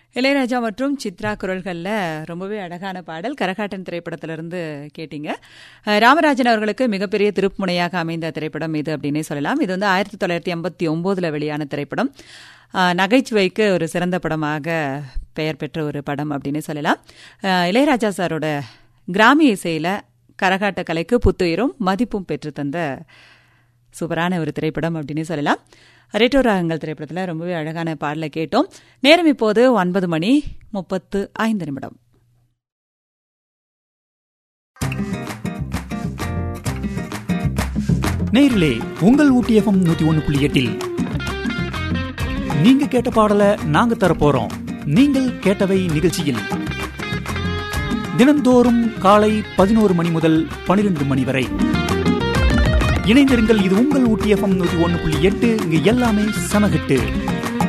இளையராஜா மற்றும் சித்ரா குரல்களில் ரொம்பவே அழகான பாடல் கரகாட்டன் திரைப்படத்திலிருந்து கேட்டீங்க அஹ், ராமராஜன் அவர்களுக்கு மிகப்பெரிய திருப்புமுனையாக அமைந்த திரைப்படம் இது அப்படின்னே சொல்லலாம் இது வந்து ஆயிரத்தி தொள்ளாயிரத்தி ஐம்பத்தி ஒம்போதில் வெளியான திரைப்படம் அஹ், நகைச்சுவைக்கு ஒரு சிறந்த படமாக பெயர் பெற்ற ஒரு படம் அப்படின்னு சொல்லலாம் அஹ், இளையராஜா சாரோட கிராமிய இசையில் கரகாட்ட கலைக்கு புத்துயிரும் மதிப்பும் பெற்று தந்த சூப்பரான ஒரு திரைப்படம் அப்படின்னு சொல்லலாம் ரெட்டோ ராகங்கள் திரைப்படத்தில் ரொம்பவே அழகான பாடலை கேட்டோம் நேரம் இப்போது ஒன்பது மணி முப்பத்து ஐந்து நிமிடம் நேரிலே உங்கள் ஊட்டி எஃப்எம் நூத்தி ஒன்று புள்ளி எட்டில் நீங்க கேட்ட பாடலை நாங்க தர போறோம் நீங்கள் கேட்டவை நிகழ்ச்சியில் தினந்தோறும் காலை பதினோரு மணி முதல் பனிரெண்டு மணி வரை இணைந்திருங்கள் இது உங்கள் ஊட்டி எஃப்எம் நூத்தி ஒன்று புள்ளி எட்டு இங்கு எல்லாமே சமகட்டு